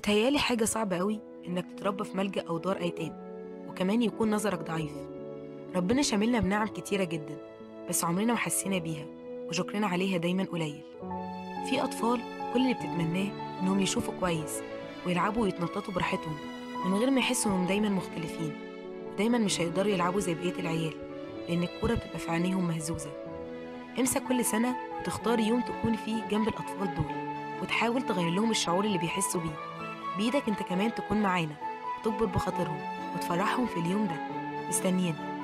بتهيالي حاجة صعبة قوي إنك تتربى في ملجأ أو دار أيتام وكمان يكون نظرك ضعيف ربنا شاملنا بنعم كتيرة جدا بس عمرنا ما حسينا بيها وشكرنا عليها دايما قليل في أطفال كل اللي بتتمناه إنهم يشوفوا كويس ويلعبوا ويتنططوا براحتهم من غير ما يحسوا إنهم دايما مختلفين ودايما مش هيقدروا يلعبوا زي بقية العيال لأن الكورة بتبقى في عينيهم مهزوزة امسك كل سنة وتختار يوم تكون فيه جنب الأطفال دول وتحاول تغير لهم الشعور اللي بيحسوا بيه بإيدك انت كمان تكون معانا وتكبر بخاطرهم وتفرحهم في اليوم ده مستنيين